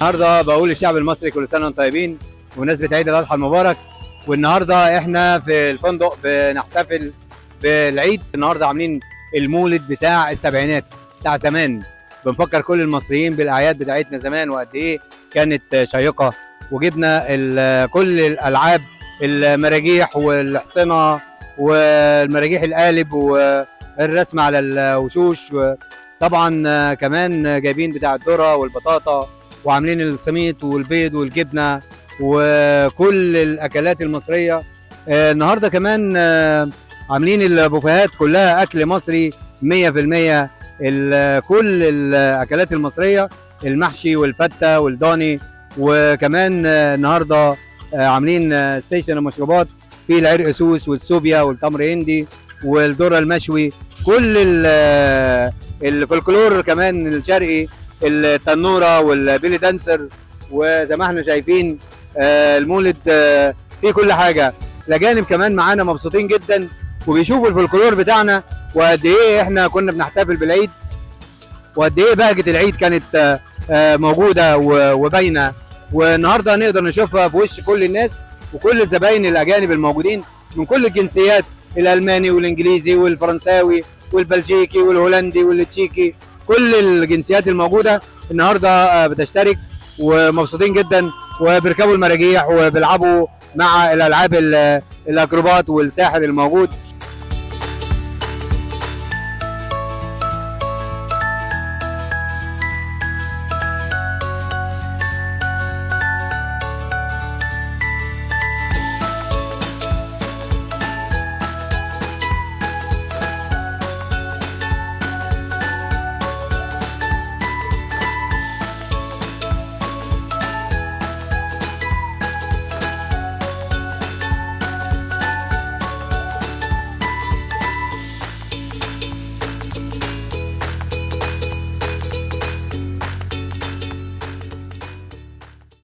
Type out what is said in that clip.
النهارده بقول للشعب المصري كل سنه وانتم طيبين بمناسبه عيد الاضحى المبارك والنهارده احنا في الفندق بنحتفل بالعيد النهارده عاملين المولد بتاع السبعينات بتاع زمان بنفكر كل المصريين بالاعياد بتاعتنا زمان وقد ايه كانت شيقه وجبنا ال- كل الالعاب المراجيح والحصنه والمراجيح القالب والرسم على الوشوش طبعا كمان جايبين بتاع الذره والبطاطا وعاملين السميط والبيض والجبنه وكل الاكلات المصريه آه، النهارده كمان آه، عاملين البوفيهات كلها اكل مصري 100% ال- كل الاكلات المصريه المحشي والفته والضاني وكمان آه، النهارده آه، عاملين آه، ستيشن المشروبات في العرق سوس والسوبيا والتمر هندي والذره المشوي كل ال- آه، الفولكلور كمان الشرقي التنوره والبيلي دانسر وزي ما احنا شايفين آه، المولد آه، فيه كل حاجه الاجانب كمان معانا مبسوطين جدا وبيشوفوا الفولكلور بتاعنا وقد ايه احنا كنا بنحتفل بالعيد وقد ايه بهجه العيد كانت آه، آه، موجوده و- وباينه والنهارده نقدر نشوفها في وش كل الناس وكل الزباين الاجانب الموجودين من كل الجنسيات الالماني والانجليزي والفرنساوي والبلجيكي والهولندي والتشيكي كل الجنسيات الموجوده النهارده آه، بتشترك ومبسوطين جدا وبيركبوا المراجيح وبيلعبوا مع الالعاب ال- الاكروبات والساحر الموجود